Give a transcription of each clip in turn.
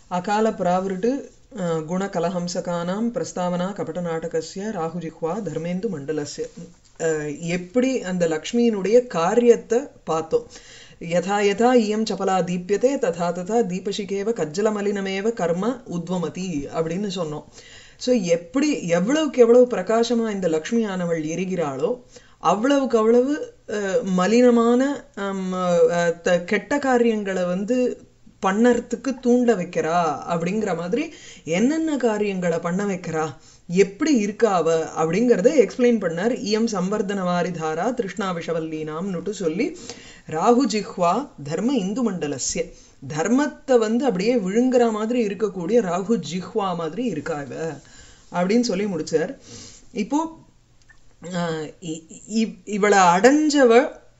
அகால பிராவிருட்டு அஹ், குணகலஹம்சகானாம் பிரஸ்தாவனா கபடநாடகஸ்ய ராகுஜிஹ்வா தர்மேந்து மண்டலஸ்ய அஹ், எப்படி அந்த லக்ஷ்மியினுடைய காரியத்தை பார்த்தோம் யதா யதா இயம் சபலா தீப்யதே ததா ததா தீபசிகேவ கஜ்ஜலமலினமேவ கர்ம உத்வமதி அப்படின்னு சொன்னோம் ஸோ எப்படி எவ்வளவுக்கு எவ்வளவு பிரகாசமா இந்த லக்ஷ்மி ஆனவள் எரிகிறாளோ அவ்வளவுக்கு அவ்வளவு அஹ், மலினமான ஹம், அஹ், த- கெட்ட காரியங்களை வந்து பண்ணறதுக்கு தூண்ட வைக்கிறா அப்படிங்கிற மாதிரி என்னென்ன காரியங்களை பண்ண வைக்கிறா எப்படி இருக்கா அவ அப்படிங்கறத எக்ஸ்பிளைன் பண்ணார் இயம் சம்வர்தன வாரிதாரா திருஷ்ணா விஷவல்லீனாம்னுட்டு சொல்லி ராகு ஜிஹ்வா தர்ம இந்து மண்டலஸ்ய தர்மத்தை வந்து அப்படியே விழுங்குற மாதிரி இருக்கக்கூடிய ராகு ஜிஹ்வா மாதிரி இருக்கா இவ அப்படின்னு சொல்லி முடிச்சார் இப்போ ஆஹ் இ- இ- இவளை அடைஞ்சவ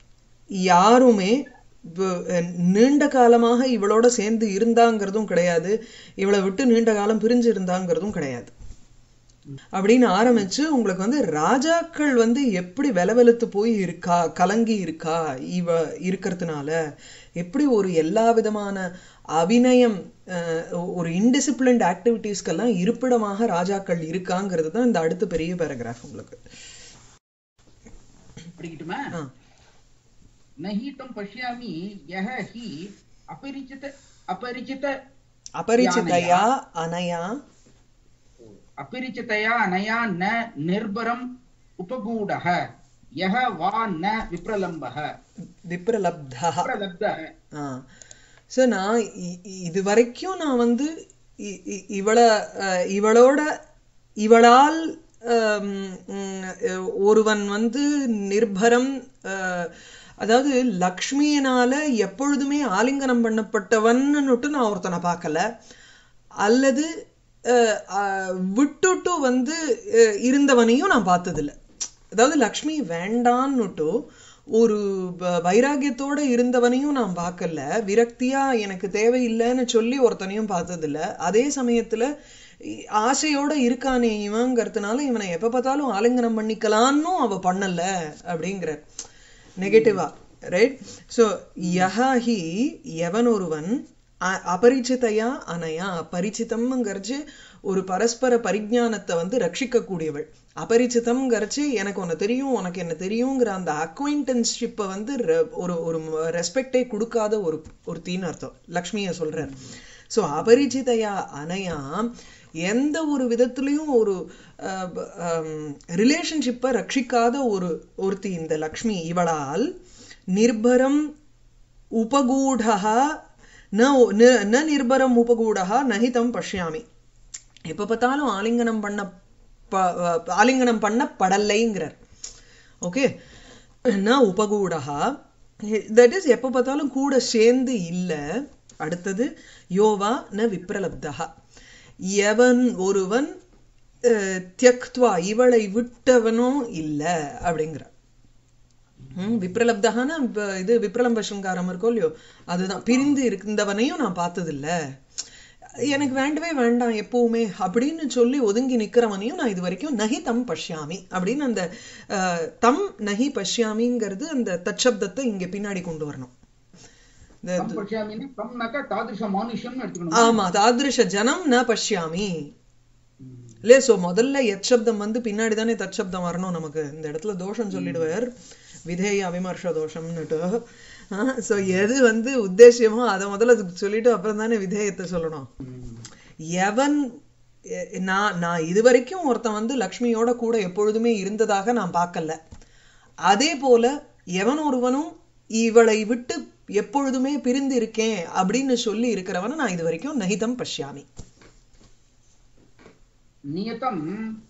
யாருமே வ- அஹ் நீண்ட காலமாக இவளோட சேர்ந்து இருந்தாங்கிறதும் கிடையாது இவளை விட்டு நீண்ட காலம் பிரிஞ்சு இருந்தாங்கிறதும் கிடையாது அப்படின்னு ஆரம்பிச்சு உங்களுக்கு வந்து ராஜாக்கள் வந்து எப்படி வெலவெலுத்து போய் இருக்கா கலங்கி இருக்கா இவ இருக்கிறதுனால எப்படி ஒரு எல்லா விதமான அபிநயம் அஹ், ஒரு இன்டிசிப்ளின்ட் ஆக்டிவிட்டீஸ்க்கெல்லாம் இருப்பிடமாக ராஜாக்கள் இருக்காங்கிறது தான் இந்த அடுத்த பெரிய பேராகிராஃப் உங்களுக்கு படிக்கட்டுமா ஆ. நஹி தம் பஷ்யாமி யஹ ஹி அபரிச்சித அபரிச்சித அபரிச்சிதையா அனயா அபரிச்சிதயா அனயா ந நிர்பரம் உபகூடः யஹ வா ந விப்ரலம்பः விப்ரலப்தா விப்ரலப்தः ஆ ஸோ நான் இ- இ- இது வரைக்கும் நான் வந்து இ- இ- இவள அஹ், இவளோட இவளால் ஹம், ம், அஹ், ஒருவன் வந்து நிர்பரம் அஹ், அதாவது லக்ஷ்மியினால எப்பொழுதுமே ஆலிங்கனம் பண்ணப்பட்டவன்னுட்டு நான் ஒருத்தனை பார்க்கல அல்லது அஹ், அஹ், விட்டுட்டு வந்து அஹ், இருந்தவனையும் நான் பார்த்ததில்ல அதாவது லக்ஷ்மி வேண்டான்னுட்டு ஒரு வ- வைராகியத்தோட இருந்தவனையும் நான் பார்க்கல விரக்தியா எனக்கு தேவையில்லைன்னு சொல்லி ஒருத்தனையும் பார்த்ததில்ல அதே சமயத்துல இ- ஆசையோட இருக்கானே இவங்கிறதுனால இவனை எப்ப பார்த்தாலும் ஆலிங்கனம் பண்ணிக்கலான்னு அவ பண்ணல அப்படிங்கிற நெகட்டிவா ரைட் ஸோ யஹாஹி எவன் ஒருவன் அ- அபரிச்சிதையா அனயா பரிச்சிதம்ங்கிறச்சு ஒரு பரஸ்பர பரிஜானத்தை வந்து ரட்சிக்கக்கூடியவள் அபரிச்சிதம்ங்கிறச்சு எனக்கு உன்னை தெரியும் உனக்கு என்ன தெரியுங்கிற அந்த அக்வைண்டன்ஷிப்பை வந்து re- ஒரு ஒரு ரெஸ்பெக்டே கொடுக்காத ஒரு ஒருத்தின்னு அர்த்தம் லக்ஷ்மியை சொல்றார் ஸோ அபரிச்சிதையா அனயா எந்த ஒரு விதத்துலயும் ஒரு ரிலேஷன்ஷிப்பை ரட்சிக்காத ஒரு ஒருத்தி இந்த லக்ஷ்மி இவளால் நிர்பரம் உபகூடः ந ந- ந நிர்பரம் உபகூடः நஹி தம் பஷ்யாமி எப்ப பார்த்தாலும் ஆலிங்கனம் பண்ண ப- அஹ் ஆலிங்கனம் பண்ண படலைங்கிறார் ஓகே ந உபகூடஹா தட் இஸ் எப்ப பார்த்தாலும் கூட சேர்ந்து இல்ல அடுத்தது யோவா ந விப்ரலப்தஹா எவன் ஒருவன் அஹ், தியக்த்வா இவளை விட்டவனும் இல்ல அப்படிங்கிறார் ம், விப்ரலப்தகான இப்ப இது விப்ரலம்ப சிருங்காரம் இருக்கோ இல்லையோ அதுதான் பிரிந்து இருந்தவனையும் நான் பார்த்ததில்ல எனக்கு வேண்டவே வேண்டாம் எப்பவுமே அப்படின்னு சொல்லி ஒதுங்கி நிக்கிறவனையும் நான் இது வரைக்கும் நஹி தம் பஷ்யாமி அப்படின்னு அந்த அஹ், தம் நஹி பஷ்யாமிங்கிறது அந்த தச்சப்தத்தை இங்க பின்னாடி கொண்டு வரணும் இந்த தம் பஷ்யாமின்னு தம்னாக்கா தாதிருஷ மானுஷ்யம்னு எடுத்துக்கணும் ஆமா தாதிருஷ ஜனம் ந பஷ்யாமி இல்லையா சோ முதல்ல எச்சப்தம் வந்து பின்னாடி தானே தச்சப்தம் வரணும் நமக்கு இந்த இடத்துல தோஷம் சொல்லிடுவார் விதேய அவிமர்ஷ தோஷம்னுட்டு சோ எது வந்து உத்தேசியமோ அதை முதல்ல சொல்லிட்டு அப்புறம் தானே விதேயத்தை சொல்லணும் எவன் எ- நான் நான் இது வரைக்கும் ஒருத்தன் வந்து லக்ஷ்மியோட கூட எப்பொழுதுமே இருந்ததாக நான் பார்க்கல அதே போல எவன் ஒருவனும் இவளை விட்டு எப்பொழுதுமே பிரிந்து இருக்கேன் அப்படின்னு சொல்லி இருக்கிறவனை நான் இது வரைக்கும் நகிதம் பஷ்யாமி नियतम्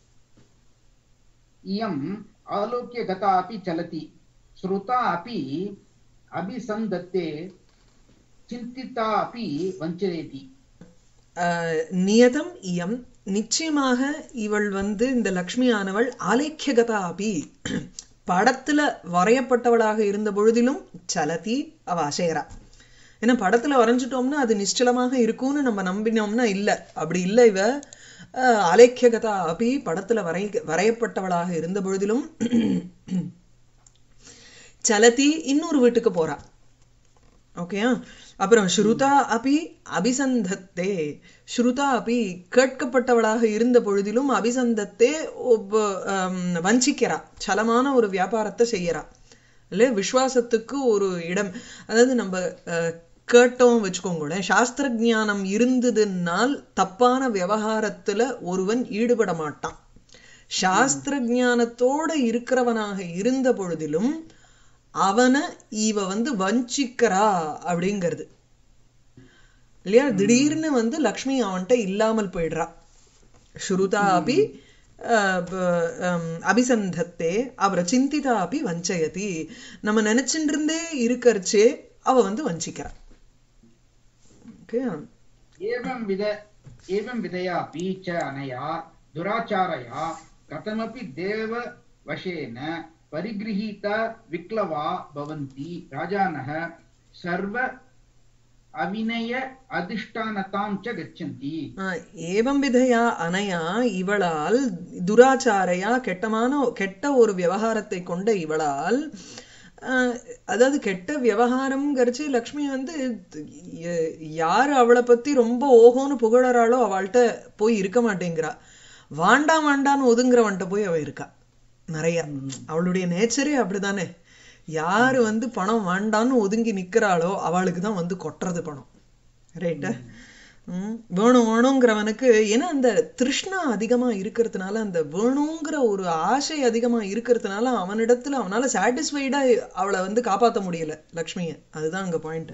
इयम् आलोक्य गता अपि चलति श्रुता अपि अभिसन्दत्ते चिन्तिता अपि वञ्चयति ஆஹ், நியதம் இயம் நிச்சயமாக இவள் வந்து இந்த லக்ஷ்மி ஆனவள் ஆலேக்கியகதா அபி படத்துல வரையப்பட்டவளாக இருந்த பொழுதிலும் சலதி அவ அசையறா ஏன்னா படத்துல வரைஞ்சிட்டோம்னா அது நிச்சலமாக இருக்கும்னு நம்ம நம்பினோம்னா இல்ல அப்படி இல்ல இவ ஆஹ், ஆலேக்கியகதா அபி படத்துல வரை வரையப்பட்டவளாக இருந்த பொழுதிலும் சலதி இன்னொரு வீட்டுக்கு போறா ஓகேயா அப்புறம் ஸ்ருதா அபி அபிசந்தத்தே ஸ்ருதா அபி கேட்கப்பட்டவளாக இருந்த பொழுதிலும் அபிசந்தத்தே ஒப்ப- ஆம், வஞ்சிக்கிறா சலமான ஒரு வியாபாரத்தை செய்யறா இல்ல விஸ்வாசத்துக்கு ஒரு இடம் அதாவது நம்ம அஹ், கேட்டோம் வச்சுக்கோங்களேன் சாஸ்திர ஞானம் இருந்ததுனால் தப்பான விவகாரத்துல ஒருவன் ஈடுபட மாட்டான் சாஸ்திர ஞானத்தோட இருக்கிறவனாக இருந்த பொழுதிலும் அவனை இவ வந்து வஞ்சிக்கிறா அப்படிங்கிறது இல்லையா திடீர்னு வந்து லக்ஷ்மி அவன்கிட்ட இல்லாமல் போயிடுறா ஸ்ருதா அபி அஹ், ப- ஹம், அபிசந்தத்தே அப்புறம் சிந்திதா அபி வஞ்சயதி நம்ம நினைச்சுட்டு இருந்தே இருக்கறச்சே அவ வந்து வஞ்சிக்கிறா ஓகே एवं विध एवं विधयापि च अनया दुराचारया कथमपि देववशेन परिगृहीता विक्लवा भवन्ति राजानः सर्व अविनय अधिष्ठानतां च गच्छन्ति ஆஹ், ஏவம் விதையா அனையா இவளால் துராச்சாரையா கெட்டமான கெட்ட ஒரு விவகாரத்தை கொண்ட இவளால் ஆஹ், அதாவது கெட்ட விவகாரம்ங்கிறச்சு லக்ஷ்மி வந்து ய- யாரு அவளை பத்தி ரொம்ப ஓஹோன்னு புகழறாளோ அவள்கிட்ட போய் இருக்க மாட்டேங்கிறா வாண்டாம் வாண்டான்னு ஒதுங்குறவன்ட்ட போய் அவ இருக்கா நிறைய அவளுடைய நேச்சரே அப்படிதானே யாரு வந்து பணம் வேண்டான்னு ஒதுங்கி நிக்கிறாளோ அவளுக்கு தான் வந்து கொட்டுறது பணம் ரைட்டா ம், வேணும் வேணுங்கிறவனுக்கு ஏன்னா அந்த திருஷ்ணா அதிகமா இருக்கிறதுனால அந்த வேணுங்கிற ஒரு ஆசை அதிகமா இருக்கிறதுனால அவனிடத்துல அவனால சாட்டிஸ்ஃபைடா அவளை வந்து காப்பாத்த முடியல லக்ஷ்மிய அதுதான் அங்க பாயிண்ட்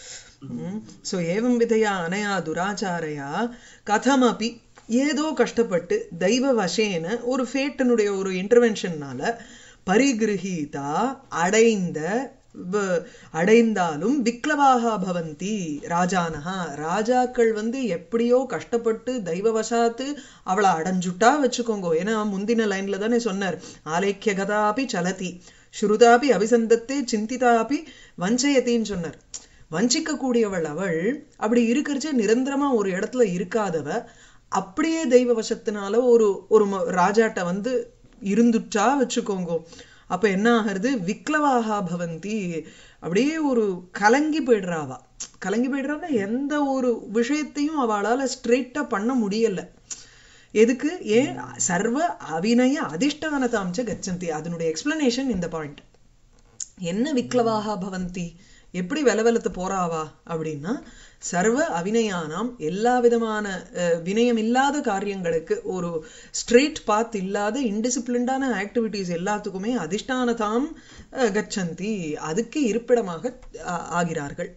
சோ ஏவம் விதையா அனையா துராச்சாரையா கதமபி ஏதோ கஷ்டப்பட்டு தெய்வ வசேன ஒரு ஃபேட்டனுடைய ஒரு இன்டர்வென்ஷன்னால பரிகிரகீதா அடைந்த வ- அடைந்தாலும் விக்லவாக பவந்தி ராஜானஹா ராஜாக்கள் வந்து எப்படியோ கஷ்டப்பட்டு தெய்வவசாத்து அவளை அடைஞ்சுட்டா வச்சுக்கோங்க ஏன்னா முந்தின லைன்ல தானே சொன்னார் ஆலேக்கிய கதாபி சலதி ஸ்ருதாபி அபிசந்தத்தே சிந்திதாபி வஞ்சயத்தின்னு சொன்னார் வஞ்சிக்க கூடியவள் அவள் அப்படி இருக்கிறச்சே நிரந்தரமா ஒரு இடத்துல இருக்காதவ அப்படியே தெய்வ வசத்தினால ஒரு ஒரு ம- ராஜாட்ட வந்து இருந்துட்டா வச்சுக்கோங்க அப்ப என்ன ஆகிறது விக்லவாகா பவந்தி அப்படியே ஒரு கலங்கி போயிடுறாவா கலங்கி போயிடுறான்னா எந்த ஒரு விஷயத்தையும் அவளால ஸ்ட்ரெயிட்டா பண்ண முடியல எதுக்கு ஏன் சர்வ அவிநய அதிஷ்டானதாம்ச கச்சந்தி அதனுடைய எக்ஸ்பிளனேஷன் இந்த பாயிண்ட் என்ன விக்லவாக பவந்தி எப்படி வெலவெலத்து போறாவா அப்படின்னா சர்வ அவினயானாம் எல்லா விதமான அஹ், வினயம் இல்லாத காரியங்களுக்கு ஒரு ஸ்ட்ரெயிட் பாத் இல்லாத இன்டிசிப்ளின்டான ஆக்டிவிட்டீஸ் எல்லாத்துக்குமே அதிஷ்டானதாம் அஹ், கச்சந்தி அதுக்கு இருப்பிடமாக அஹ், ஆகிறார்கள்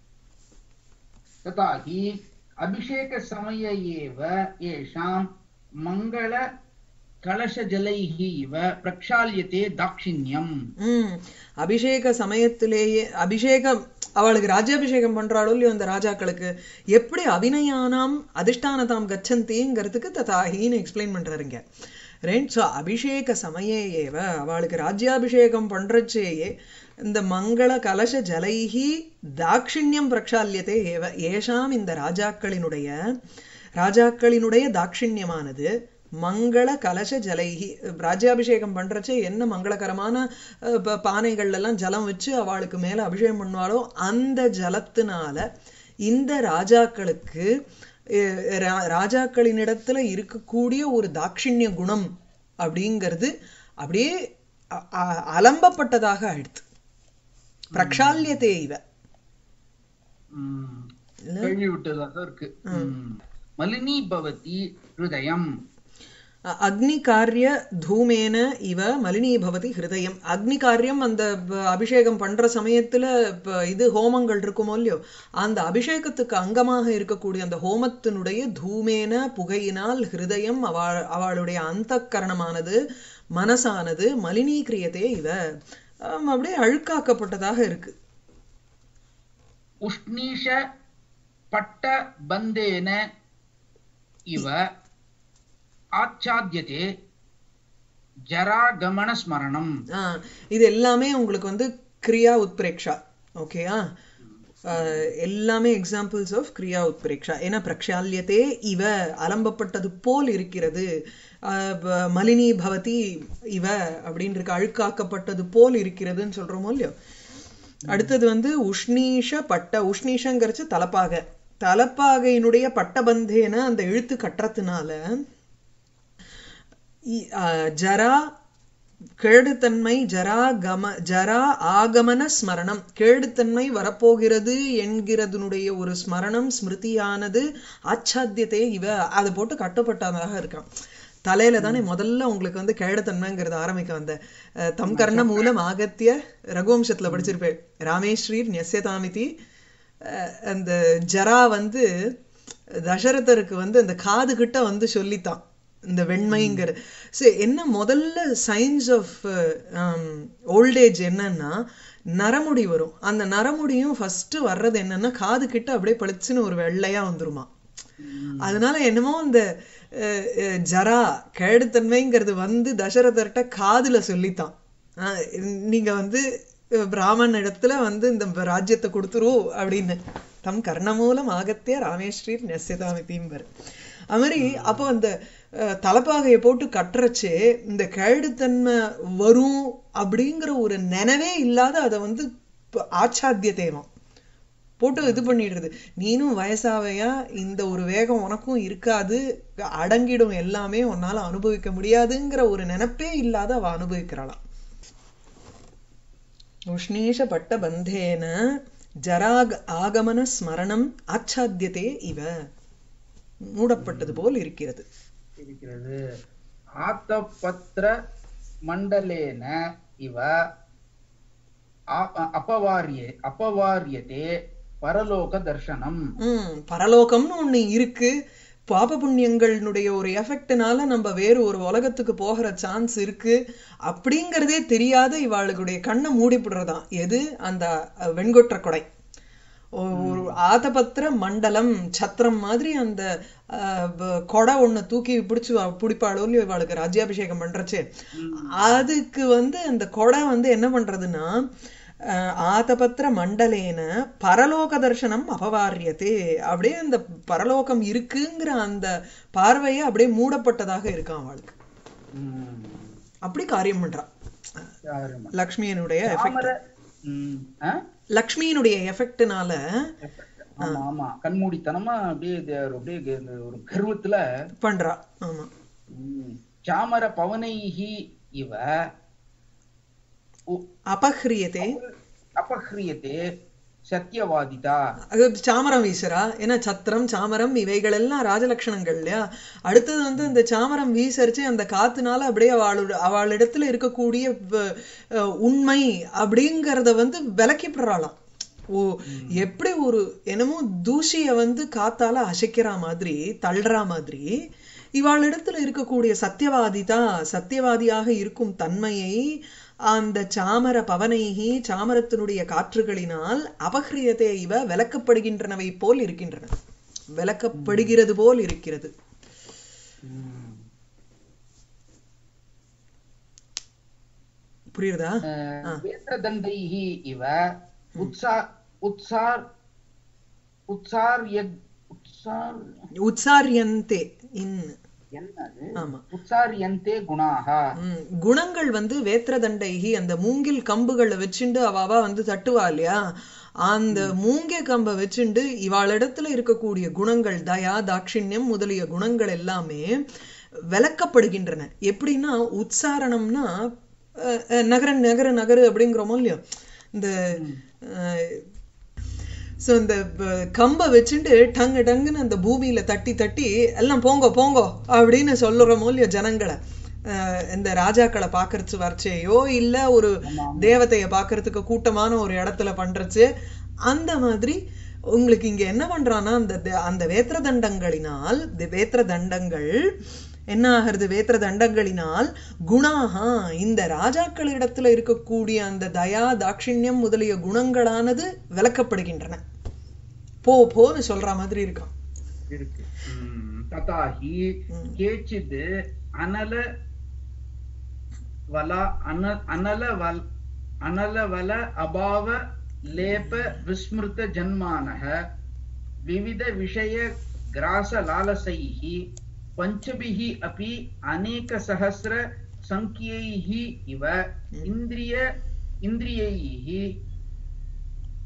तथा हि अभिषेकसमये एव येषां मङ्गलकलशजलैः इव प्रक्षाल्यते दाक्षिण्यम् ம் அபிஷேக சமயத்திலேயே அபிஷேகம் அவளுக்கு ராஜ்யாபிஷேகம் பண்றாளோ இல்லையோ அந்த ராஜாக்களுக்கு எப்படி அபிநயானாம் அதிஷ்டானதாம் கச்சந்திங்கிறதுக்கு ததாகின்னு எக்ஸ்பிளைன் பண்றாருங்க ரைட் ஸோ அபிஷேக சமயே ஏவ அவளுக்கு ராஜ்யாபிஷேகம் பண்றச்சேயே இந்த மங்கள கலச ஜலைஹி தாட்சிண்யம் பிரக்ஷால்யதே ஏவ ஏஷாம் இந்த ராஜாக்களினுடைய ராஜாக்களினுடைய தாட்சிண்யமானது மங்கள கலச ஜலைஹி ராஜ்யாபிஷேகம் பண்றச்சே என்ன மங்களகரமான அஹ், ப- பானைகள்ல எல்லாம் ஜலம் வச்சு அவளுக்கு மேல அபிஷேகம் பண்ணுவாளோ அந்த ஜலத்தினால இந்த ராஜாக்களுக்கு அஹ், ரா- ராஜாக்களினிடத்துல இருக்கக்கூடிய ஒரு தாட்சிண்ய குணம் அப்படிங்கிறது அப்படியே அ- அ- அலம்பப்பட்டதாக ஆயிடுது பிரக்ஷால்யதே இவ ம். கழுவி விட்டதாக இருக்கு ம். மலினி பவதி ஹிருதயம் அ- அக்னி காரிய தூமேன இவ மலினி பவதி ஹிருதயம் அக்னி காரியம் அந்த ப- அபிஷேகம் பண்ற சமயத்துல ப- இது ஹோமங்கள் இருக்குமோ இல்லையோ அந்த அபிஷேகத்துக்கு அங்கமாக இருக்கக்கூடிய அந்த ஹோமத்தினுடைய தூமேன புகையினால் ஹிருதயம் அவா அவளுடைய அந்த கரணமானது மனசானது மலினீக்கிரியதே இவ ஆம், அப்படியே அழுக்காக்கப்பட்டதாக இருக்கு உஷ்ணீஷ பட்ட பந்தேன இவ ஆச்சாத்தியதே ஜராகமன ஸ்மரணம் ஆ, இது எல்லாமே உங்களுக்கு வந்து கிரியா உத்பிரேக்ஷா ஓகேயா எல்லாமே எக்ஸாம்பிள்ஸ் ஆஃப் கிரியா உத்பிரேக்ஷா ஏன்னா பிரக்ஷால்யத்தே இவ அலம்பப்பட்டது போல் இருக்கிறது ஆ, ப- மலினி பவதி இவ அப்படின்னு இருக்கு அழுக்காக்கப்பட்டது போல் இருக்கிறதுன்னு சொல்றோமோ இல்லையோ அடுத்தது வந்து உஷ்ணீஷ பட்ட உஷ்ணீஷங்கிறச்சு தலப்பாகை தலப்பாகையினுடைய பட்டபந்தேன அந்த இழுத்து கட்டுறதுனால இ- ஆ, ஜரா கேடுத்தன்மை ஜரா கம ஜரா ஆகமன ஸ்மரணம் கேடுத்தன்மை வரப்போகிறது என்கிறதுனுடைய ஒரு ஸ்மரணம் ஸ்மிருதியானது ஆச்சாத்தியத்தை இவ அதை போட்டு கட்டப்பட்டதாக இருக்கான் தலையில தானே முதல்ல உங்களுக்கு வந்து கேடுத்தன்மைங்கிறது ஆரம்பிக்க வந்த அஹ், தம் கர்ண மூலம் ஆகத்திய ரகுவம்சத்துல படிச்சிருப்பேன் ராமேஸ்வரீர் நெஸ்யதாமிதி அஹ், அந்த ஜரா வந்து தசரதருக்கு வந்து அந்த காது கிட்ட வந்து சொல்லித்தான் இந்த வெண்மைங்கிற சரி என்ன முதல்ல சயின்ஸ் ஆஃப் ஓல்டேஜ் என்னன்னா நரமுடி வரும் அந்த நரமுடியும் ஃபர்ஸ்ட் வர்றது என்னன்னா காது கிட்ட அப்படியே பளிச்சுன்னு ஒரு வெள்ளையா வந்துருமா அதனால என்னமோ அந்த அஹ், அஹ், ஜரா கேடுத்தன்மைங்கிறது வந்து தசரதர்கிட்ட காதுல சொல்லித்தான் ஆஹ், நீங்க வந்து அஹ், பிராமண இடத்துல வந்து இந்த ராஜ்யத்தை கொடுத்துரு அப்படின்னு தம் கர்ணமூலம் ஆகத்திய ராமேஸ்வரீர் நெஸ்யதாமிதிம்பர் அது மாதிரி அப்போ அந்த அஹ், தலப்பாகையை போட்டு கட்டுறச்சே இந்த கேடுத்தன்மை வரும் அப்படிங்கிற ஒரு நினைவே இல்லாத அதை வந்து ப- ஆச்சாத்தியத்தேவாம் போட்டு இது பண்ணிடுறது நீனும் வயசாவையா இந்த ஒரு வேகம் உனக்கும் இருக்காது அடங்கிடும் எல்லாமே உன்னால அனுபவிக்க முடியாதுங்கிற ஒரு நினைப்பே இல்லாத அவ அனுபவிக்கிறாளாம் உஷ்ணீஷ பட்ட பந்தேன ஜராக் ஆகமன ஸ்மரணம் ஆச்சாத்தியதே இவ மூடப்பட்டது போல் இருக்கிறது இருக்கிறது ஆத்தபத்திர மண்டலேன இவ ஆ- அபவாரிய அபவாரியதே பரலோக தர்சனம் ம் பரலோகம்னு ஒண்ணு இருக்கு பாப புண்ணியங்களுடைய ஒரு எஃபெக்ட்னால நம்ம வேறு ஒரு உலகத்துக்கு போகிற சான்ஸ் இருக்கு அப்படிங்கறதே தெரியாத இவாளுடைய கண்ணை மூடிவிடுறதாம் எது அந்த அஹ், வெண்கொற்ற கொடை ஒ- ஒரு ஆதபத்திர மண்டலம் சத்திரம் மாதிரி அந்த அஹ், வ- கொடை ஒண்ணு தூக்கி பிடிச்சு அவ- பிடிப்பாளோ இல்லையோ இவாளுக்கு ராஜ்யாபிஷேகம் பண்றச்சே அதுக்கு வந்து அந்த கொடை வந்து என்ன பண்றதுன்னா அஹ், ஆதபத்திர மண்டலேன பரலோக தர்சனம் அபவாரியத்தே அப்படியே அந்த பரலோகம் இருக்குங்கிற அந்த பார்வையை அப்படியே மூடப்பட்டதாக இருக்கான் அவளுக்கு ம். அப்படி காரியம் பண்றா யாருமா? லக்ஷ்மியினுடைய எஃபெக்ட் தாமரை ம். ஆ? லக்ஷ்மியினுடைய எஃபெக்ட்னால ஆமா ஆமா கண்மூடித்தனமா அப்படியே இது அப்படியே இந்த ஒரு கர்வத்துல பண்றா ஆமா ம், சாமர பவனைஹி இவ உ- அபஹ்ரியதே அபஹ்ரியதே சத்தியவாதிதா அது சாமரம் வீசுறா ஏன்னா சத்திரம் சாமரம் இவைகள் எல்லாம் ராஜலட்சணங்கள் இல்லையா அடுத்தது வந்து இந்த சாமரம் வீசரிச்சு அந்த காத்துனால அப்படியே அவளோட அவளிடத்துல இருக்கக்கூடிய வ- அஹ் உண்மை அப்படிங்கறத வந்து விலக்கிப்படுறாளாம் ஓ எப்படி ஒரு என்னமோ தூசிய வந்து காத்தால அசைக்கிற மாதிரி தள்ளுற மாதிரி இவாளிடத்துல இருக்கக்கூடிய சத்தியவாதிதா சத்தியவாதியாக இருக்கும் தன்மையை அந்த சாமர பவனைகி சாமரத்தினுடைய காற்றுகளினால் அபஹ்ரியதே இவ விலக்கப்படுகின்றனவை போல் இருக்கின்றன விலக்கப்படுகிறது போல் இருக்கிறது ம். புரியுறதா அஹ், வேத்திரதண்டைஹி இவ உத்சா உத்சார் உத்சார்ய உத்சார் உத்சாரியந்தே இன் என்னது ஆமா உத்சாரியந்தே குணாக ம், குணங்கள் வந்து வேத்திரதண்டைகி அந்த மூங்கில் கம்புகளை வச்சுண்டு அவாவா வந்து தட்டுவா இல்லையா அந்த மூங்கிய கம்பை வச்சுண்டு இவாளிடத்துல இருக்கக்கூடிய குணங்கள் தயா தாட்சிண்யம் முதலிய குணங்கள் எல்லாமே விளக்கப்படுகின்றன எப்படின்னா உச்சாரணம்னா அஹ், அஹ், நகர நகர நகரு அப்படிங்கிறோமோ இல்லையோ இந்த ஸோ இந்த ப- கம்பை வச்சுட்டு டங்கு டங்குன்னு அந்த பூமியில தட்டி தட்டி எல்லாம் போங்கோ போங்கோ அப்படின்னு சொல்லுறோமோ இல்லையோ ஜனங்களை அஹ் இந்த ராஜாக்களை பார்க்கறச்சு வரச்சேயோ இல்ல ஒரு தேவதைய பார்க்கறதுக்கு கூட்டமான ஒரு இடத்துல பண்றச்சு அந்த மாதிரி உங்களுக்கு இங்க என்ன பண்றான்னா அந்த தே- அந்த வேத்திர தண்டங்களினால் இந்த வேத்திர தண்டங்கள் என்ன ஆகிறது வேத்திர தண்டங்களினால் குணாகா இந்த ராஜாக்களிடத்துல இருக்கக்கூடிய அந்த தயா தாட்சிண்யம் முதலிய குணங்களானது விளக்கப்படுகின்றன போ போன்னு சொல்ற மாதிரி இருக்கான் இருக்கு ம், ததாஹி கேச்சித் அனல வல அன அனல வல் அனல வல அபாவ லேப விஸ்மிருத ஜன்மானः விவித விஷய கிராச லாலசைः பஞ்சபிः अपि अनेक सहस्र संख्यैः इव इन्द्रिय इन्द्रियैः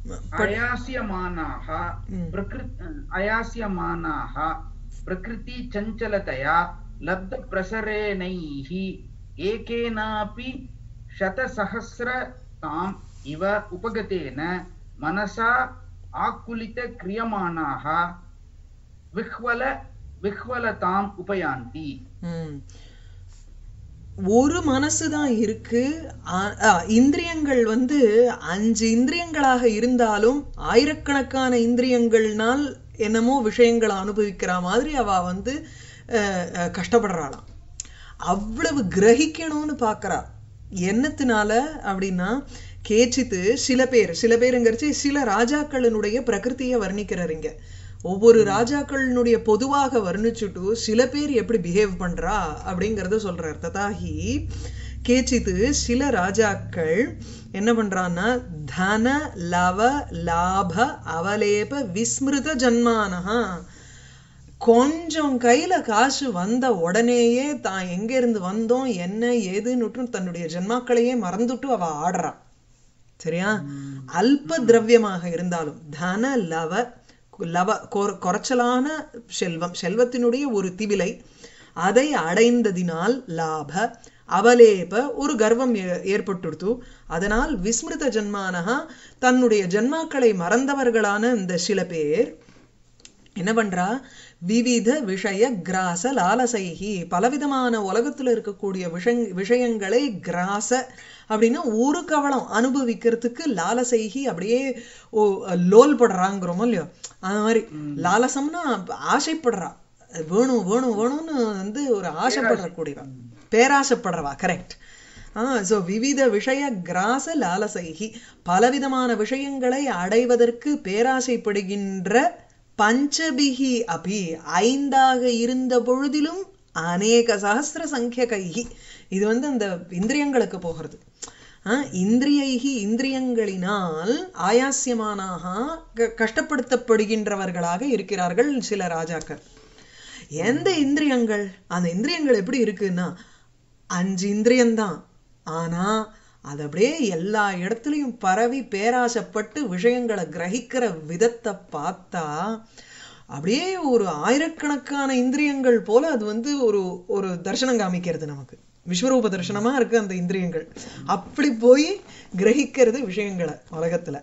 अयास्यमानाः ம். प्रकृ अयास्यमानाः प्रकृतिचञ्चलतया लब्धप्रसरेणैः एकेनापि शतसहस्रताम् इव उपगतेन मनसा आकुलितक्रियमाणाः विह्वल विह्वलताम् उपयान्ति ம். ஒரு மனசுதான் இருக்கு ஆ- ஆ, இந்திரியங்கள் வந்து அஞ்சு இந்திரியங்களாக இருந்தாலும் ஆயிரக்கணக்கான இந்திரியங்கள்னால் என்னமோ விஷயங்களை அனுபவிக்கிற மாதிரி அவ வந்து அஹ், அஹ், கஷ்டப்படுறாளாம் அவ்வளவு கிரகிக்கணும்னு பார்க்கறா என்னத்தினால அப்படின்னா கேச்சித்து சில பேர் சில பேருங்கிறச்சு சில ராஜாக்களினுடைய பிரகிருதியை வர்ணிக்கிறார் இங்க ஒவ்வொரு ராஜாக்களினுடைய பொதுவாக வர்ணிச்சுட்டு சில பேர் எப்படி பிஹேவ் பண்றா அப்படிங்கறத சொல்றார் ததாகி கேச்சித்து சில ராஜாக்கள் என்ன பண்றான்னா தன லவ லாப அவலேப விஸ்மிருத ஜன்மானஹா கொஞ்சம் கையில காசு வந்த உடனேயே தான் எங்க இருந்து வந்தோம் என்ன ஏதுன்னுட்டு தன்னுடைய ஜென்மாக்களையே மறந்துட்டு அவ ஆடுறா சரியா அல்ப திரவியமாக இருந்தாலும் தன லவ லவ கொ- குறைச்சலான செல்வம் செல்வத்தினுடைய ஒரு திவிலை அதை அடைந்ததினால் லாப அவலேப ஒரு கர்வம் ஏ- ஏற்பட்டுடுத்து அதனால் விஸ்மிருத ஜன்மானஹா தன்னுடைய ஜன்மாக்களை மறந்தவர்களான இந்த சில பேர் என்ன பண்றா விவித விஷய கிராச லாலசைகி பலவிதமான உலகத்துல இருக்கக்கூடிய விஷங் விஷயங்களை கிராச அப்படின்னா ஒரு கவலம் அனுபவிக்கிறதுக்கு லாலசைகி அப்படியே ஓ லோல் படுறாங்கிறோமோ இல்லையோ அந்த மாதிரி லாலசம்னா ஆசைப்படுறா வேணும் வேணும் வேணும்னு வந்து ஒரு ஆசைப்படக்கூடியவா பேராசைப்படுறவா கரெக்ட் ஆ ஸோ விவித விஷய கிராச லாலசைகி பலவிதமான விஷயங்களை அடைவதற்கு பேராசைப்படுகின்ற பஞ்சபிகி அபி ஐந்தாக இருந்த பொழுதிலும் அநேக சகசிர சங்கிய கைகி இது வந்து அந்த இந்திரியங்களுக்கு போகிறது ஆ, இந்திரியைகி இந்திரியங்களினால் ஆயாசியமானாக க- கஷ்டப்படுத்தப்படுகின்றவர்களாக இருக்கிறார்கள் சில ராஜாக்கள் எந்த இந்திரியங்கள் அந்த இந்திரியங்கள் எப்படி இருக்குன்னா அஞ்சு இந்திரியம்தான் ஆனா அது அப்படியே எல்லா இடத்துலயும் பரவி பேராசைப்பட்டு விஷயங்களை கிரகிக்கிற விதத்தை பார்த்தா அப்படியே ஒரு ஆயிரக்கணக்கான இந்திரியங்கள் போல அது வந்து ஒரு ஒரு தர்சனம் காமிக்கிறது நமக்கு விஸ்வரூப தரிசனமா இருக்கு அந்த இந்திரியங்கள் அப்படி போய் கிரகிக்கிறது விஷயங்களை உலகத்துல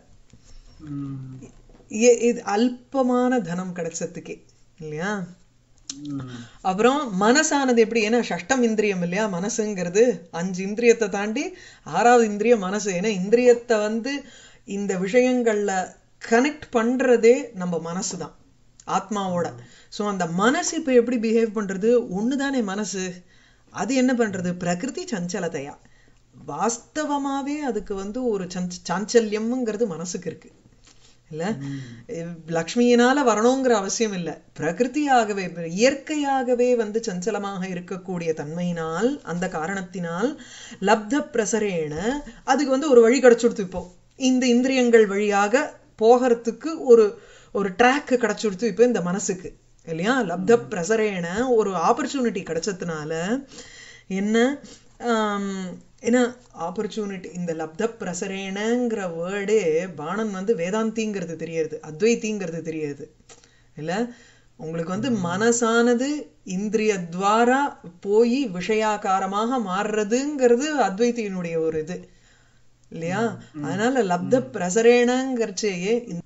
இ- இது அல்பமான தனம் கிடைச்சதுக்கே இல்லையா அப்புறம் மனசானது எப்படி ஏன்னா ஷஷ்டம் இந்திரியம் இல்லையா மனசுங்கிறது அஞ்சு இந்திரியத்தை தாண்டி ஆறாவது இந்திரியம் மனசு ஏன்னா இந்திரியத்தை வந்து இந்த விஷயங்கள்ல கனெக்ட் பண்றதே நம்ம மனசு தான் ஆத்மாவோட சோ அந்த மனசு இப்ப எப்படி பிஹேவ் பண்றது ஒண்ணுதானே மனசு அது என்ன பண்றது பிரகிருதி சஞ்சலதையா வாஸ்தவமாவே அதுக்கு வந்து ஒரு சஞ்ச சாஞ்சல்யம்ங்கிறது மனசுக்கு இருக்கு இல்ல லக்ஷ்மியினால வரணுங்கிற அவசியம் இல்ல பிரகிருதியாகவே இயற்கையாகவே வந்து சஞ்சலமாக இருக்கக்கூடிய தன்மையினால் அந்த காரணத்தினால் லப்த பிரசரேன அதுக்கு வந்து ஒரு வழி கிடைச்சுடுத்து இப்போ இந்த இந்திரியங்கள் வழியாக போகிறதுக்கு ஒரு ஒரு ட்ராக் கிடைச்சுடுத்து இப்போ இந்த மனசுக்கு இல்லையா லப்த பிரசரேன ஒரு ஆப்பர்ச்சுனிட்டி கிடைச்சதுனால என்ன ஆம், ஏன்னா ஆப்பர்ச்சுனிட்டி இந்த லப்த பிரசரேனங்கிற வேர்டே பாணன் வந்து வேதாந்திங்கிறது தெரியுது அத்வைத்திங்கிறது தெரியுது இல்ல உங்களுக்கு வந்து மனசானது இந்திரிய துவாரா போய் விஷயாகாரமாக மாறுறதுங்கிறது அத்வைத்தியினுடைய ஒரு இது இல்லையா அதனால லப்த பிரசரேனங்கிறச்சேயே இந்த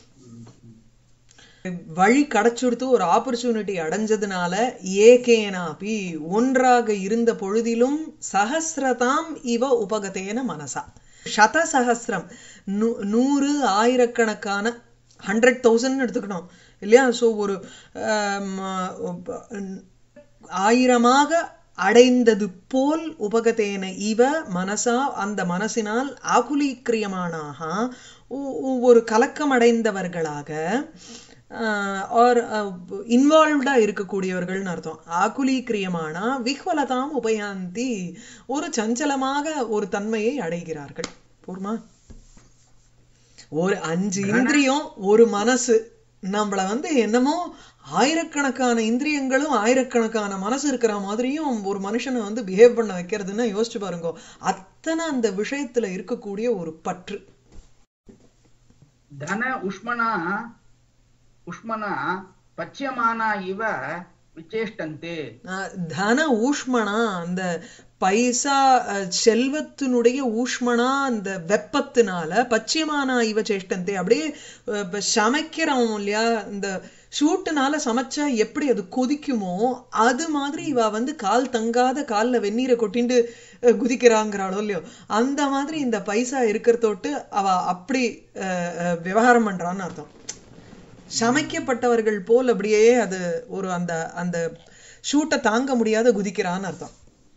வழி கிடைச்சுடுத்து ஒரு ஆப்பர்ச்சுனிட்டி அடைஞ்சதுனால ஏகேனாபி ஒன்றாக இருந்த பொழுதிலும் சஹசிரதாம் இவ உபகதேன மனசா சத சஹசிரம் நூ- நூறு ஆயிரக்கணக்கான ஹண்ட்ரட் தௌசண்ட் எடுத்துக்கணும் இல்லையா ஸோ ஒரு ஆம், உப- ஆயிரமாக அடைந்தது போல் உபகதேன இவ மனசா அந்த மனசினால் ஆகுலீக்கிரியமானாக ஒரு கலக்கம் அடைந்தவர்களாக ஆர் இன்வால்வ்டா இருக்கக்கூடியவர்கள்னு அர்த்தம் ஆகுலீக்கிரியமானா விஹ்வலதாம் உபயாந்தி ஒரு சஞ்சலமாக ஒரு தன்மையை அடைகிறார்கள் பூர்மா ஒரு அஞ்சு இந்திரியம் ஒரு மனசு நம்மள வந்து என்னமோ ஆயிரக்கணக்கான இந்திரியங்களும் ஆயிரக்கணக்கான மனசு இருக்கிற மாதிரியும் ஒரு மனுஷனை வந்து பிஹேவ் பண்ண வைக்கிறதுன்னா யோசிச்சு பாருங்க அத்தனை அந்த விஷயத்துல இருக்கக்கூடிய ஒரு பற்று धन उष्मणा उष्मणा पच्यमाना इव विचेष्टन्ते ஆஹ் தன ஊஷ்மணா அந்த பைசா அஹ், செல்வத்தினுடைய ஊஷ்மணா அந்த வெப்பத்தினால பச்சியமானா இவ சேஷ்டந்தே அப்படியே அஹ், இப்ப சமைக்கிறோம் இல்லையா இந்த சூட்டுனால சமைச்சா எப்படி அது கொதிக்குமோ அது மாதிரி இவ வந்து கால் தங்காத கால்ல வெந்நீரை கொட்டிண்டு அஹ், குதிக்கிறாங்கிறாளோ இல்லையோ அந்த மாதிரி இந்த பைசா இருக்கிறதோட்டு அவ அப்படி அஹ், அஹ், விவகாரம் பண்றான்னு அர்த்தம் சமைக்கப்பட்டவர்கள் போல் அப்படியே அது ஒரு அந்த அந்த ஷூட்டை தாங்க முடியாத குதிக்கிறான்னு அர்த்தம்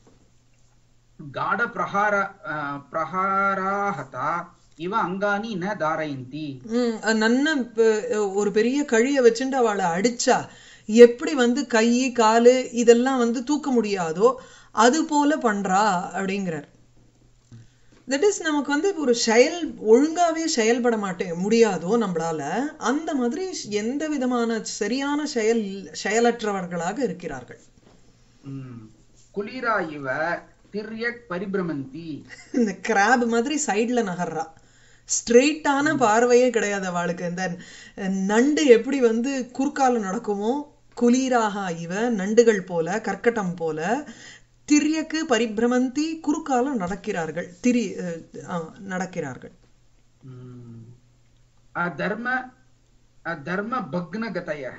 गाढप्रहार अ, प्रहाराहता इव अङ्गानि न धारयन्ति ம், அஹ் நன்ன ப- ஒரு பெரிய கழிய வச்சுட்டு அவளை அடிச்சா எப்படி வந்து கை காலு இதெல்லாம் வந்து தூக்க முடியாதோ அது போல பண்றா அப்படிங்கிறார் தட் இஸ் நமக்கு வந்து ஒரு செயல் ஒழுங்காவே செயல்பட மாட்டே முடியாதோ நம்மளால அந்த மாதிரி எந்த விதமான சரியான செயல் செயலற்றவர்களாக இருக்கிறார்கள் ம். कुलीरा इव तिर्यक् परिभ्रमन्ति இந்த கிராப் மாதிரி சைடுல நகர்றா ஸ்ட்ரெயிட்டான பார்வையே கிடையாது அவளுக்கு இந்த நண்டு எப்படி வந்து குறுக்கால நடக்குமோ குலீராக இவ நண்டுகள் போல கற்கட்டம் போல திரியக்கு பரிபிரமந்தி குறுக்கால நடக்கிறார்கள் திரி அஹ், ஆ, நடக்கிறார்கள் ம். अधर्म अधर्मभग्नगतयः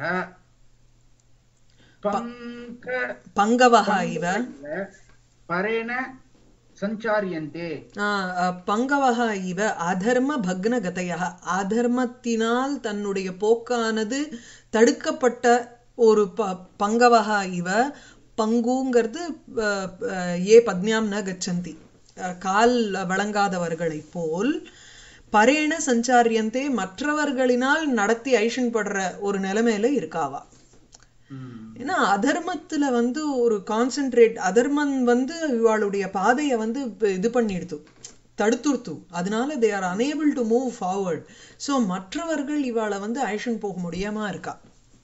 पङ्क பங்கவகா இவ परेण सञ्चार्यन्ते ஆஹ் அஹ், பங்கவகா இவ அதர்ம பக்ன கதையா அதர்மத்தினால் தன்னுடைய போக்கானது தடுக்கப்பட்ட ஒரு ப பங்கவகா இவ பங்குங்கிறது அஹ், அஹ், ஏ பத்னியாம் ந கச்சந்தி அஹ், கால் வழங்காதவர்களைப் போல் பரேண சஞ்சாரியந்தே மற்றவர்களினால் நடத்தி ஐஷன் படுற ஒரு நிலைமையில இருக்காவா ம். ஏன்னா அதர்மத்துல வந்து ஒரு கான்சென்ட்ரேட் அதர்மன் வந்து இவாளுடைய பாதையை வந்து இப்ப இது பண்ணிடுத்து தடுத்துடுத்து அதனால they are unable to move forward so மற்றவர்கள் இவாளை வந்து ஐஷன் போக முடியாம இருக்கா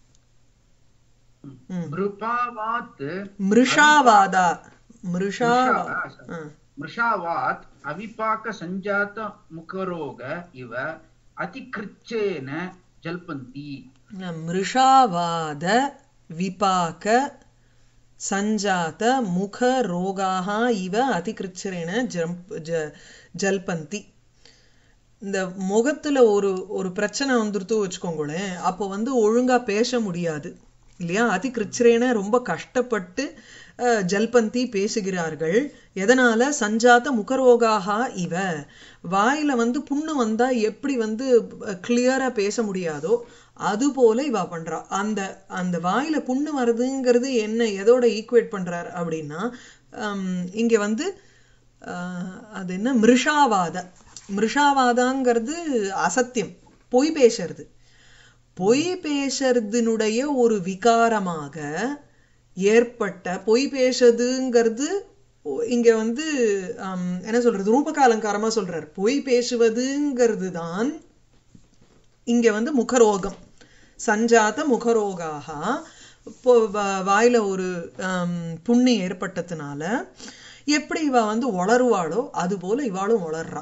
ம். नृपावात् மிருஷாவாதா மிருஷாவா मृषा- ஆ. मृषावात् अविपाकसञ्जातमुखरोग इव अतिकृच्छेन जल्पन्ति மிருஷாவாத விபாக சஞ்சாத முக ரோகாக இவ அதிகிருச்சரேன ஜம்ப் ஜ ஜல்பந்தி இந்த முகத்துல ஒரு ஒரு பிரச்சனை வந்துருத்து வச்சுக்கோங்களேன் அப்போ வந்து ஒழுங்கா பேச முடியாது இல்லையா அதிகிருச்சரேன ரொம்ப கஷ்டப்பட்டு அஹ், ஜல்பந்தி பேசுகிறார்கள் எதனால சஞ்சாத முகரோகாக இவ வாயில வந்து புண்ணு வந்தா எப்படி வந்து கிளியரா பேச முடியாதோ அது போல இவ பண்றா அந்த அந்த வாயில புண்ணு வருதுங்கிறது என்ன எதோட ஈக்குவேட் பண்றார் அப்படின்னா ஹம், இங்க வந்து ஆஹ், அது என்ன மிருஷாவாத மிருஷாவாதாங்கிறது அசத்தியம் பொய் பேசுறது பொய் பேசுறதுனுடைய ஒரு விகாரமாக ஏற்பட்ட பொய் பேசுறதுங்கிறது ஓ- இங்க வந்து ஹம், என்ன சொல்றது ரூபக அலங்காரமா சொல்றார் பொய் பேசுவதுங்கிறது தான் இங்க வந்து முகரோகம் சஞ்சாத முகரோகாக இப்போ வ- வாயில ஒரு ஹம், புண்ணு ஏற்பட்டதுனால எப்படி இவ வந்து உளருவாளோ அது போல இவாளும் உளர்றா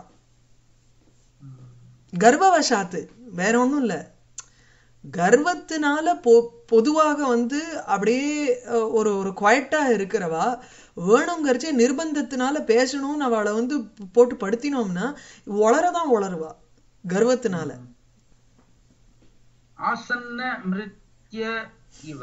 கர்வவசாத்து வேற ஒண்ணும் இல்ல கர்வத்தினால பொ பொதுவாக வந்து அப்படியே அஹ், ஒரு ஒரு குவைட்டா இருக்கிறவா வேணுங்கிறச்சே நிர்பந்தத்தினால பேசணும்னு அவளை வந்து போட்டு படுத்தினோம்னா உளரதான் உளருவா கர்வத்தினால आसन्न मृत्य इव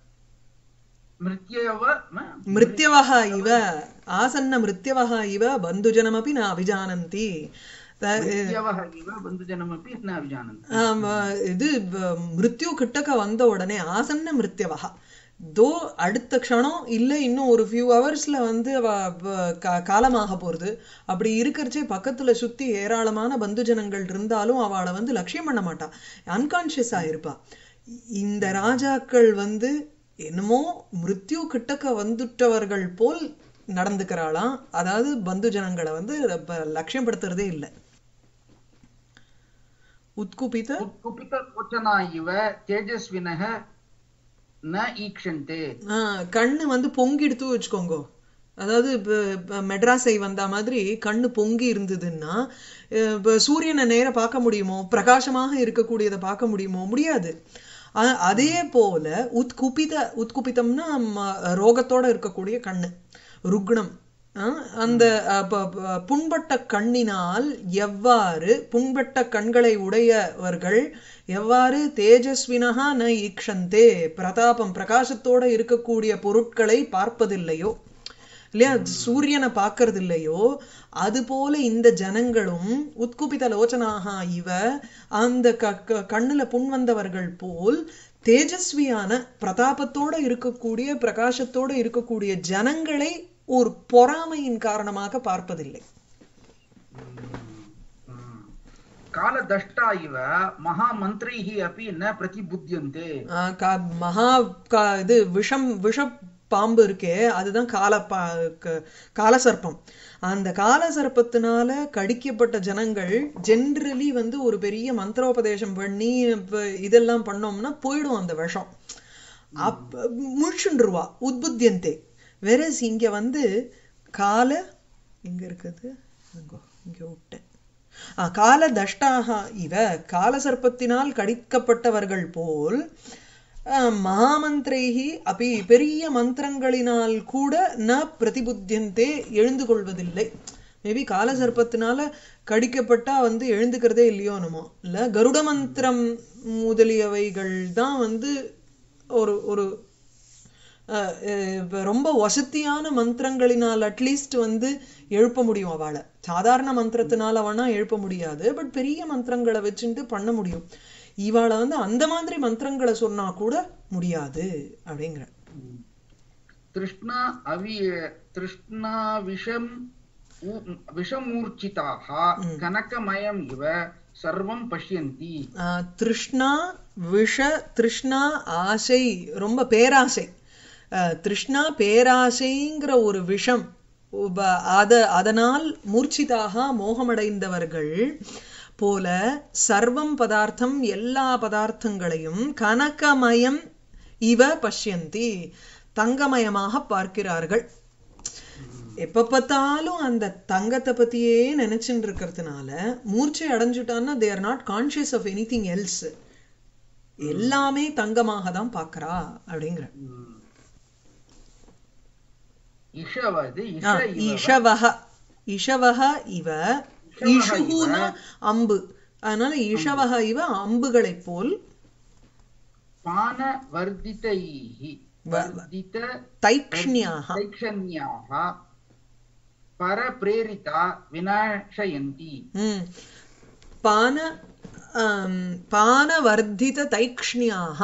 मृत्यव म- மிருத்யவஹ இவ ஆசன்ன மிருத்யவஹ இவ பந்துஜனமபி ந அபிஜானந்தி த- मृत्यवः इव बन्धुजनमपि न विजानन्ति ஆம், இது வ- மிருத்யு கிட்டக்க வந்த உடனே ஆசன்ன மிருத்யவஹா தோ அடுத்த க்ஷணம் இல்ல இன்னும் ஒரு ஃபியூ ஹவர்ஸ்ல வந்து அவ வ- கா- காலமாக போறது அப்படி இருக்கிறச்சே பக்கத்துல சுத்தி ஏராளமான பந்துஜனங்கள் இருந்தாலும் அவளை வந்து லட்சியம் பண்ண மாட்டா அன்கான்ஷியஸா இருப்பா இந்த ராஜாக்கள் வந்து என்னமோ மிருத்யு கிட்டக்க வந்துட்டவர்கள் போல் நடந்துக்கிறாளாம் அதாவது பந்துஜனங்களை வந்து ரொம்ப லட்சியப்படுத்துறதே இல்லை உத்குபித उत्कुपितलोचना इव तेजस्विनः न ईक्षन्ते ஆ, கண்ணு வந்து பொங்கிடுத்து வச்சுக்கோங்க அதாவது இப்ப இப்ப மெட்ராஸை வந்த மாதிரி கண்ணு பொங்கி இருந்ததுன்னா அஹ் இப்ப சூரியனை நேர பார்க்க முடியுமோ பிரகாசமாக இருக்கக்கூடியதை பார்க்க முடியுமோ முடியாது அ- அதே போல உத்குபித உத்குபிதம்னா ம- ரோகத்தோட இருக்கக்கூடிய கண்ணு ருக்ணம் அஹ் அந்த அஹ், ப- ப- புண்பட்ட கண்ணினால் எவ்வாறு புண்பட்ட கண்களை உடையவர்கள் எவ்வாறு தேஜஸ்வினஹா ந ஈக்ஷந்தே பிரதாபம் பிரகாசத்தோட இருக்கக்கூடிய பொருட்களை பார்ப்பதில்லையோ இல்லையா சூரியனை பார்க்கறது இல்லையோ அது போல இந்த ஜனங்களும் உத்குபித லோச்சனாக இவ அந்த க க- கண்ணுல புண் வந்தவர்கள் போல் தேஜஸ்வியான பிரதாபத்தோட இருக்கக்கூடிய பிரகாசத்தோட இருக்கக்கூடிய ஜனங்களை ஒரு பொறாமையின் காரணமாக பார்ப்பதில்லை कालदष्टा इव महामन्त्रैः अपि न प्रतिबुध्यन्ते ஆஹ் கா- மகா கா- இது விஷம் விஷ பாம்பு இருக்கே அதுதான் கால பா க- காலசர்ப்பம் அந்த காலசர்ப்பத்தினால கடிக்கப்பட்ட ஜனங்கள் ஜென்ரலி வந்து ஒரு பெரிய மந்திரோபதேசம் பண்ணி இப்ப இதெல்லாம் பண்ணோம்னா போயிடும் அந்த விஷம் அப்ப முழிச்சுண்டுருவா உத்புத்தியந்தே வெரஸ் இங்க வந்து கால இங்க இருக்குது அங்கோ, இங்க விட்டேன் ஆ, கால தஷ்டாக இவ காலசர்ப்பத்தினால் கடிக்கப்பட்டவர்கள் போல் அஹ், மகாமந்திரைஹி அப்படி பெரிய மந்திரங்களினால் கூட ந பிரதிபுத்தியந்தே எழுந்து கொள்வதில்லை மேபி காலசர்ப்பத்தினால கடிக்கப்பட்டா வந்து எழுந்துக்கிறதே இல்லையோ என்னமோ இல்ல கருட மந்திரம் முதலியவைகள் தான் வந்து ஒரு ஒரு அஹ், அஹ், இப்ப ரொம்ப வசதியான மந்திரங்களினால் அட்லீஸ்ட் வந்து எழுப்ப முடியும் அவளை சாதாரண மந்திரத்தினால வேணா எழுப்ப முடியாது பட் பெரிய மந்திரங்களை வச்சுட்டு பண்ண முடியும் இவாளை வந்து அந்த மாதிரி மந்திரங்களை சொன்னா கூட முடியாது அப்படிங்கிற तृष्णा अवि तृष्णा विषम् ऊ- विषमूर्छिताः कनकमयम् इव सर्वं पश्यन्ति ஆஹ், திருஷ்ணா விஷ திருஷ்ணா ஆசை ரொம்ப பேராசை ஆஹ், திருஷ்ணா பேராசைங்கிற ஒரு விஷம் உப- அத அதனால் மூர்ச்சிதாக மோகமடைந்தவர்கள் போல சர்வம் பதார்த்தம் எல்லா பதார்த்தங்களையும் கனகமயம் இவ பஷ்யந்தி தங்கமயமாக பார்க்கிறார்கள் எப்ப பார்த்தாலும் அந்த தங்கத்தை பத்தியே நினைச்சுட்டு இருக்கிறதுனால மூர்ச்சை அடைஞ்சுட்டான்னா they are not conscious of anything else எல்லாமே தங்கமாக தான் பார்க்கறா அப்படிங்கிற इषव इति ஆ, इष इव இஷவஹ இஷவஹ இவ இஷுகுனா அம்பு அதனால இஷவஹ இவ அம்புகளைப் போல் पानवर्धितैः वर्धित தைக்ஷ்ணியாக दैक्षण्याः परप्रेरिता विनाशयन्ति ம். பான ஆம், பானவர்த்தித தைக்ஷ்ணியாக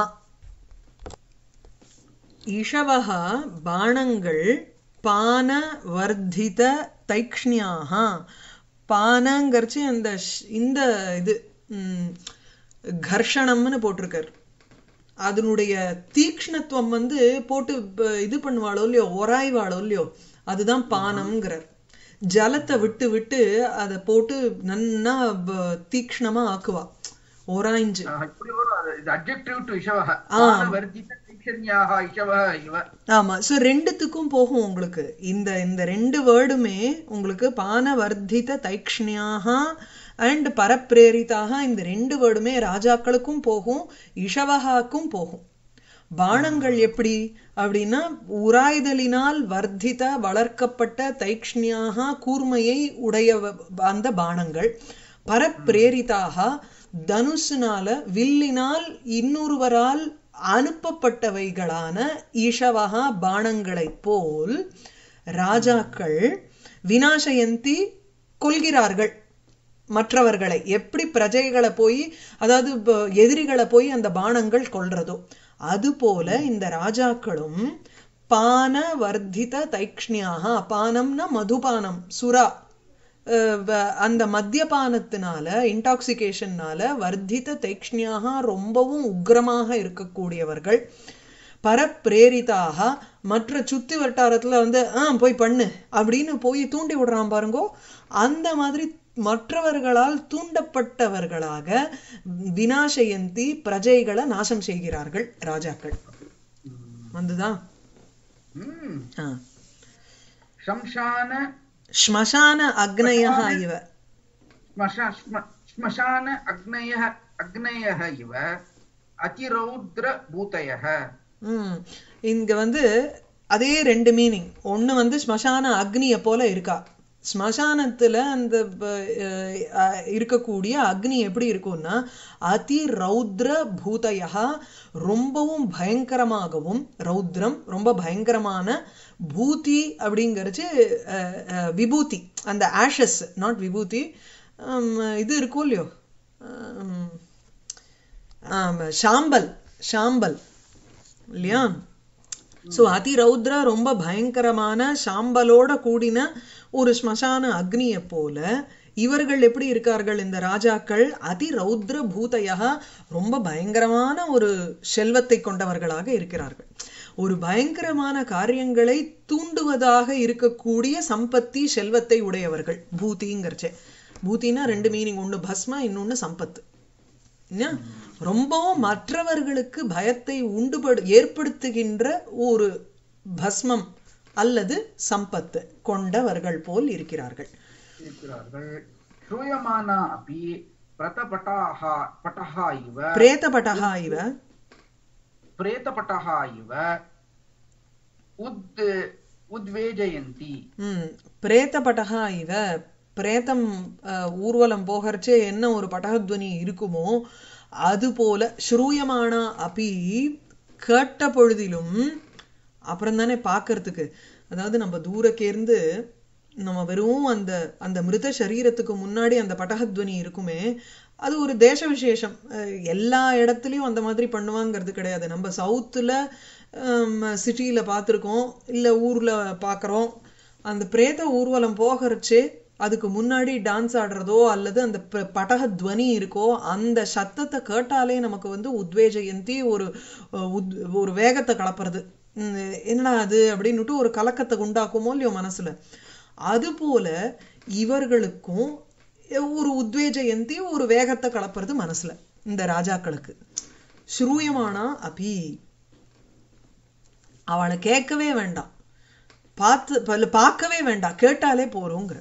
இஷவஹ பானங்கள் பானவர்த்தித தைக்ஷ்ணியாக பானங்கரிச்சு அந்த ஷ்- இந்த இது ம், கர்ஷணம்னு போட்டிருக்காரு அதனுடைய தீக்ஷ்ணத்துவம் வந்து போட்டு ப- இது பண்ணுவாளோ இல்லையோ ஒராய்வாளோ இல்லையோ அதுதான் பானம்ங்கிறார் ஜலத்தை விட்டு விட்டு அதை போட்டு நன்னா ப- தீக்ஷ்ணமா ஆக்குவா ஒராய்ஞ்சு இப்படி வரும் அது இது அப்ஜெக்டிவ் டு இஷவः பானவர்தித दैक्षण्याः இஷவः இவ ஆமா சோ ரெண்டுத்துக்கும் போகும் உங்களுக்கு இந்த இந்த ரெண்டு வேர்டுமே உங்களுக்கு பானவர்த்தித தைக்ஷ்ணியாக அண்ட் பரப்பிரேரிதாக இந்த ரெண்டு வேர்டுமே ராஜாக்களுக்கும் போகும் இஷவகாக்கும் போகும் பானங்கள் எப்படி அப்படின்னா உராய்தலினால் வர்த்தித வளர்க்கப்பட்ட தைக்ஷ்ணியாக கூர்மையை உடைய அந்த பானங்கள் பரப்பிரேரிதாக தனுஷினால வில்லினால் இன்னொருவரால் அனுப்பப்பட்டவைகளான ஈஷவகா பானங்களைப் போல் ராஜாக்கள் வினாசயந்தி கொள்கிறார்கள் மற்றவர்களை எப்படி பிரஜைகளை போய் அதாவது இப்ப எதிரிகளை போய் அந்த பானங்கள் கொல்றதோ அதுபோல இந்த ராஜாக்களும் பான வர்த்தித தைக்ஷ்ணியாக பானம்னா மதுபானம் சுறா அஹ் வ- அந்த மத்தியபானத்தினால இன்டாக்சிகேஷன்னால வர்த்தித தைக்ஷ்ணியாக ரொம்பவும் உக்கிரமாக இருக்கக்கூடியவர்கள் பரப்பிரேரிதாக மற்ற சுத்தி வட்டாரத்துல வந்து ஆ போய் பண்ணு அப்படின்னு போய் தூண்டி விடுறான் பாருங்கோ அந்த மாதிரி மற்றவர்களால் தூண்டப்பட்டவர்களாக வினாசயந்தி பிரஜைகளை நாசம் செய்கிறார்கள் ராஜாக்கள் வந்துதான் ம் ஆ शंशान ஸ்மசான அக்னயः இவ श्मशा श्म- श्मशान अग्नयः अग्नयः इव अतिरौद्रभूतयः ம் இங்க வந்து அதே ரெண்டு மீனிங் ஒண்ணு வந்து ஸ்மசான அக்னிய போல இருக்கா ஸ்மசானத்துல அந்த ப- அஹ் அஹ் இருக்கக்கூடிய அக்னி எப்படி இருக்கும்னா அதி ரௌத்ர பூதயா ரொம்பவும் பயங்கரமாகவும் ரௌத்ரம் ரொம்ப பயங்கரமான பூதி அப்படிங்கிறச்சு அஹ், அஹ், விபூதி அந்த ஆஷஸ் நாட் விபூதி ஹம், இது இருக்கும் இல்லையோ ஹம், ஆம், சாம்பல் சாம்பல் இல்லையா சோ அதி ரௌத்ரா ரொம்ப பயங்கரமான சாம்பலோட கூடின ஒரு ஸ்மசான அக்னியை போல இவர்கள் எப்படி இருக்கார்கள் இந்த ராஜாக்கள் அதி ரௌத்ர பூதையா ரொம்ப பயங்கரமான ஒரு செல்வத்தை கொண்டவர்களாக இருக்கிறார்கள் ஒரு பயங்கரமான காரியங்களை தூண்டுவதாக இருக்கக்கூடிய சம்பத்தி செல்வத்தை உடையவர்கள் பூதிங்கிறச்சே பூத்தினா ரெண்டு மீனிங் ஒண்ணு பஸ்மா இன்னொன்னு சம்பத்து என்ன? ரொம்பவும் மற்றவர்களுக்கு பயத்தை உண்டுபடு ஏற்படுத்துகின்ற ஒரு பஸ்மம் அல்லது சம்பத்து கொண்டவர்கள் போல் இருக்கிறார்கள் இருக்கிறார்கள் श्रूयमाना अपि प्रतपटाः पटः इव பிரேதபட்டகா இவ प्रेतपटः इव उद् उद्वेजयन्ति ம் பிரேதபட்டகா இவ பிரேதம் அஹ், ஊர்வலம் போகிறச்சே என்ன ஒரு பட்டகத்வனி இருக்குமோ அது போல ஸ்ரூயமானா அப்பி கேட்ட பொழுதிலும் அப்புறம் தானே பார்க்கறதுக்கு அதாவது நம்ம தூரக்கேர்ந்து நம்ம வெறும் அந்த அந்த மிருத சரீரத்துக்கு முன்னாடி அந்த பட்டகத்வனி இருக்குமே அது ஒரு தேச விசேஷம் அஹ் எல்லா இடத்துலயும் அந்த மாதிரி பண்ணுவாங்கிறது கிடையாது நம்ம சவுத்துல சிட்டியில பார்த்துருக்கோம் இல்ல ஊர்ல பார்க்கறோம் அந்த பிரேத ஊர்வலம் போகிறச்சே அதுக்கு முன்னாடி டான்ஸ் ஆடுறதோ அல்லது அந்த ப- பட்டக துவனி இருக்கோ அந்த சத்தத்தை கேட்டாலே நமக்கு வந்து உத்வேஜயந்தி ஒரு அஹ், உத்- ஒரு வேகத்தை கலப்புறது உம், என்னடா அது அப்படின்னுட்டு ஒரு கலக்கத்தை உண்டாக்குமோ இல்லையோ மனசுல அது போல இவர்களுக்கும் ஒரு உத்வேஜயந்தி ஒரு வேகத்தை கலப்புறது மனசுல இந்த ராஜாக்களுக்கு ஸ்ரூயமானா அபி அவளை கேட்கவே வேண்டாம் பார்த்து பல- பார்க்கவே வேண்டாம் கேட்டாலே போறோங்கிற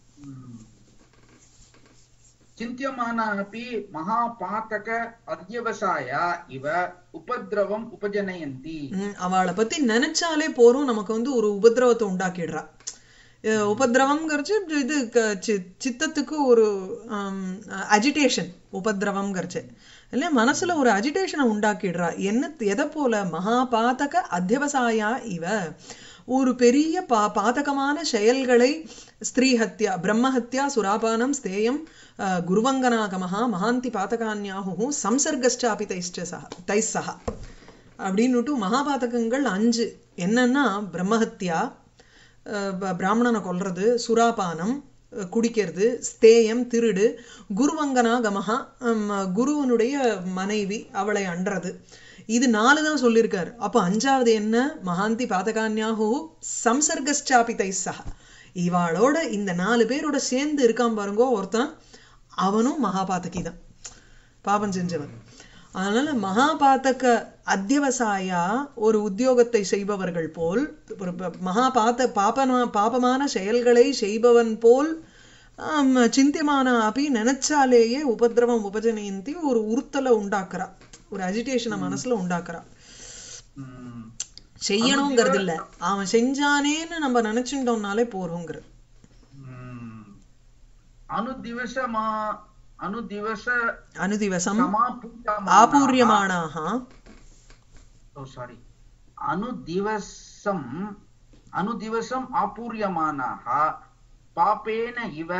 चिन्त्यमाना अपि महापातक अध्यवसाय इव उपद्रवम् उपजनयन्ति ம், அவளை பத்தி நினைச்சாலே போறோம் நமக்கு வந்து ஒரு உபத்திரவத்தை உண்டாக்கிடுறா அஹ் உபத்திரவம்ங்கிறச்சு இது க- சி- சித்தத்துக்கு ஒரு அஜிடேஷன் உபத்திரவம்ங்கிறச்சு இல்லையா மனசுல ஒரு அஜிடேஷனை உண்டாக்கிடுறா என்ன எதை போல மகாபாதக அத்தியவசாயா இவ ஒரு பெரிய பா பாதகமான செயல்களை ஸ்திரீ ஹத்யா பிரம்மஹத்யா சுராபானம் ஸ்தேயம் அஹ், குருவங்கனாகமஹா மகாந்தி பாதகான்யாஹு சம்சர்கஷ்டாபி தைஷ்ட சஹ தைஸ் சஹா அப்படின்னுட்டு மகாபாதகங்கள் அஞ்சு என்னன்னா பிரம்மஹத்யா அஹ் ப- பிராமணனை கொல்றது சுராபானம் அஹ் குடிக்கிறது ஸ்தேயம் திருடு குருவங்கனா கமஹா ஹம், குருவனுடைய மனைவி அவளை அன்றது இது நாலு தான் சொல்லியிருக்காரு அப்போ அஞ்சாவது என்ன மகாந்தி பாதகான்யாஹு சம்சர்கஷ்டாபி தைசா இவாளோட இந்த நாலு பேரோட சேர்ந்து இருக்கான் பாருங்கோ ஒருத்தன் அவனும் மகாபாதகி தான் பாபம் செஞ்சவன் அதனால மகாபாத்தக அத்தியவசாயா ஒரு உத்தியோகத்தை செய்பவர்கள் போல் ஒரு ப- மகாபாத்த பாபமா பாபமான செயல்களை செய்பவன் போல் ஆம், சிந்தியமான அப்படி நினைச்சாலேயே உபதிரவம் உபஜனயந்தி ஒரு உறுத்தலை உண்டாக்குறா ஒரு அஜிடேஷனை மனசுல உண்டாக்குறா ம். செய்யணுங்கிறது இல்ல அவன் செஞ்சானேன்னு நம்ம நினைச்சுட்டோம்னாலே போறோங்கிறது ம். अनुदिवसमा अनुदिवस அனுதிவசம் समापूर्यमाणाः ஆபூரியமானாக oh sorry अनुदिवसम् अनुदिवसम् आपूर्यमानाः पापेन इव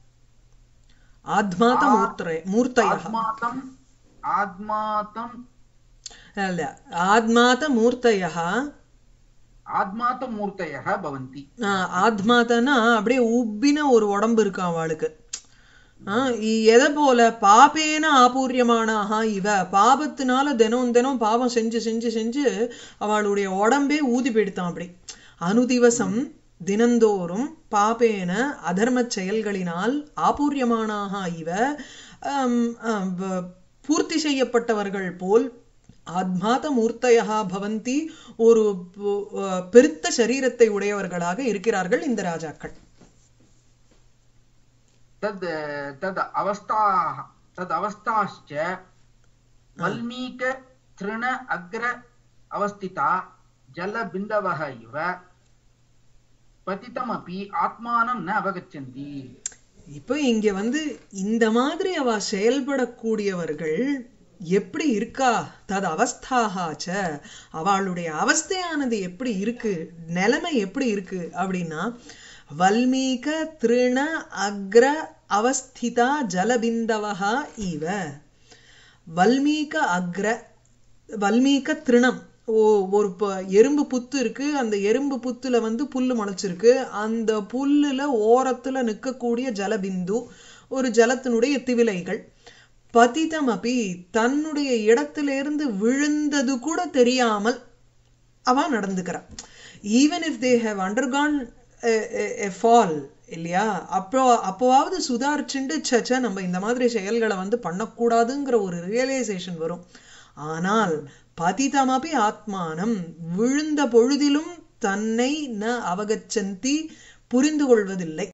ஆத்மாத மூர்த்தரே மூர்த்தய आत्मातम् आत्मातम् அல்ல ஆத்மாத மூர்த்தய आत्मातमूर्तयः भवन्ति ஆத்மாத்தனா அப்படியே உப்பின ஒரு உடம்பு இருக்கு அவளுக்கு ஆஹ் இ- எதை போல பாபேன ஆபூரியமானாக இவ பாபத்தினால தினம் தினம் பாவம் செஞ்சு செஞ்சு செஞ்சு அவளுடைய உடம்பே ஊதி போயிடுத்தான் அப்படி அனுதிவசம் தினந்தோறும் பாபேன அதர்மச் செயல்களினால் ஆபூரியமானாக இவ ஆம், ஆம், வ- பூர்த்தி செய்யப்பட்டவர்கள் போல் ஆத்மாத மூர்த்தயா பவந்தி ஒரு பு- அஹ் பெருத்த சரீரத்தை உடையவர்களாக இருக்கிறார்கள் இந்த ராஜாக்கள் तद् तद् अवस्थाः तद् अवस्थाश्च वल्मीक तृण अग्र अवस्थिता जलबिन्दवः इव पतितमपि आत्मानं न अवगच्छन्ति இப்போ இங்க வந்து இந்த மாதிரி அவ செயல்படக்கூடியவர்கள் எப்படி இருக்கா தது அவஸ்தாகாச்ச அவளுடைய அவஸ்தையானது எப்படி இருக்கு நிலைமை எப்படி இருக்கு அப்படின்னா வல்மீக திருண அக்ர அவஸ்திதா ஜலபிந்தவஹா இவ வல்மீக அக்ர வல்மீக திருணம் ஓ ஒரு ப- எறும்பு புத்து இருக்கு அந்த எறும்பு புத்துல வந்து புல்லு முளைச்சிருக்கு அந்த புல்லுல ஓரத்துல நிற்கக்கூடிய ஜலபிந்து ஒரு ஜலத்தினுடைய திவிலைகள் பதிதமபி தன்னுடைய இடத்திலிருந்து விழுந்தது கூட தெரியாமல் அவ நடந்துக்கிறா even if they have undergone a fall இல்லையா அப்போ அப்போவாவது சுதாரிச்சுண்டு சச்ச நம்ம இந்த மாதிரி செயல்களை வந்து பண்ணக்கூடாதுங்கிற ஒரு ரியலைசேஷன் வரும் ஆனால் பதிதமபி ஆத்மானம் விழுந்த பொழுதிலும் தன்னை ந அவகச்சந்தி புரிந்து கொள்வதில்லை